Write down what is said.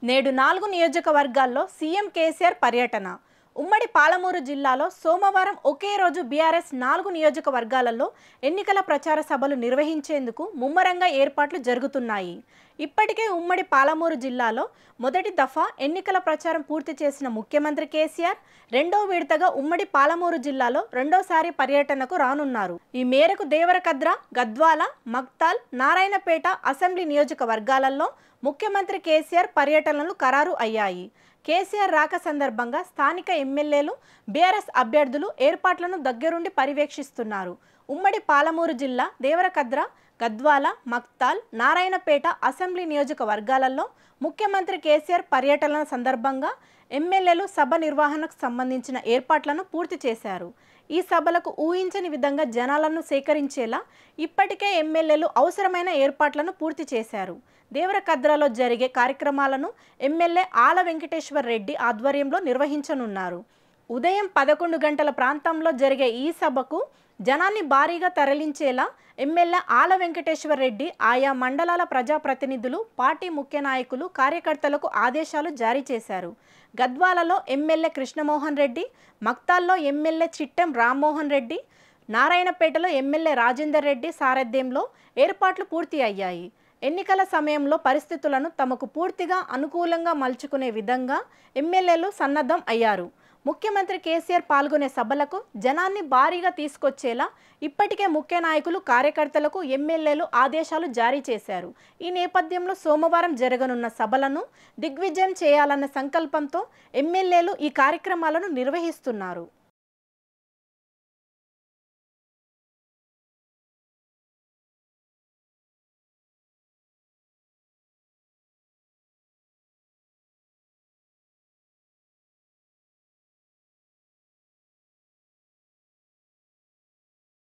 నేడు నాలుగు నియోజకవర్గాల్లో సీఎం కేసీఆర్ పర్యటన ఉమ్మడి పాలమూరు జిల్లాలో సోమవారం ఒకే రోజు బీఆర్ఎస్ నాలుగు నియోజకవర్గాలలో ఎన్నికల ప్రచార సభలు నిర్వహించేందుకు ముమ్మరంగా ఏర్పాట్లు జరుగుతున్నాయి ఇప్పటికే ఉమ్మడి పాలమూరు జిల్లాలో మొదటి దఫా ఎన్నికల ప్రచారం పూర్తి చేసిన ముఖ్యమంత్రి కేసీఆర్ రెండో విడతగా ఉమ్మడి పాలమూరు జిల్లాలో రెండోసారి పర్యటనకు రానున్నారు ఈ మేరకు దేవరకద్ర గద్వాల మక్తాల్ నారాయణపేట అసెంబ్లీ నియోజకవర్గాలలో ముఖ్యమంత్రి కేసీఆర్ పర్యటనలు ఖరారు అయ్యాయి కేసీఆర్ రాక సందర్భంగా స్థానిక ఎమ్మెల్యేలు బీఆర్ఎస్ అభ్యర్థులు ఏర్పాట్లను దగ్గరుండి పర్యవేక్షిస్తున్నారు ఉమ్మడి పాలమూరు జిల్లా దేవరకద్ర గద్వాల మక్తాల్ నారాయణపేట అసెంబ్లీ నియోజకవర్గాలలో ముఖ్యమంత్రి కేసీఆర్ పర్యటన సందర్భంగా ఎమ్మెల్యేలు సభ నిర్వహణకు సంబంధించిన ఏర్పాట్లను పూర్తి చేశారు ఈ సభలకు ఊహించని విధంగా జనాలను సేకరించేలా ఇప్పటికే ఎమ్మెల్యేలు అవసరమైన ఏర్పాట్లను పూర్తి చేశారు దేవరకద్రలో జరిగే కార్యక్రమాలను ఎమ్మెల్యే ఆల వెంకటేశ్వర్ రెడ్డి ఆధ్వర్యంలో నిర్వహించనున్నారు ఉదయం పదకొండు గంటల ప్రాంతంలో జరిగే ఈ సభకు జనాన్ని భారీగా తరలించేలా ఎమ్మెల్యే ఆల వెంకటేశ్వర్ రెడ్డి ఆయా మండలాల ప్రజాప్రతినిధులు పార్టీ ముఖ్య నాయకులు కార్యకర్తలకు ఆదేశాలు జారీ చేశారు గద్వాలలో ఎమ్మెల్యే కృష్ణమోహన్ రెడ్డి మక్తాల్లో ఎమ్మెల్యే చిట్టెం రామ్మోహన్ రెడ్డి నారాయణపేటలో ఎమ్మెల్యే రాజేందర్ రెడ్డి సారథ్యంలో ఏర్పాట్లు పూర్తి అయ్యాయి ఎన్నికల సమయంలో పరిస్థితులను తమకు పూర్తిగా అనుకూలంగా మలుచుకునే విధంగా ఎమ్మెల్యేలు సన్నద్ధం అయ్యారు ముఖ్యమంత్రి కేసీఆర్ పాల్గొనే సభలకు జనాన్ని భారీగా తీసుకొచ్చేలా ఇప్పటికే ముఖ్య నాయకులు కార్యకర్తలకు ఎమ్మెల్యేలు ఆదేశాలు జారీ చేశారు ఈ నేపథ్యంలో సోమవారం జరగనున్న సభలను దిగ్విజయం చేయాలన్న సంకల్పంతో ఎమ్మెల్యేలు ఈ కార్యక్రమాలను నిర్వహిస్తున్నారు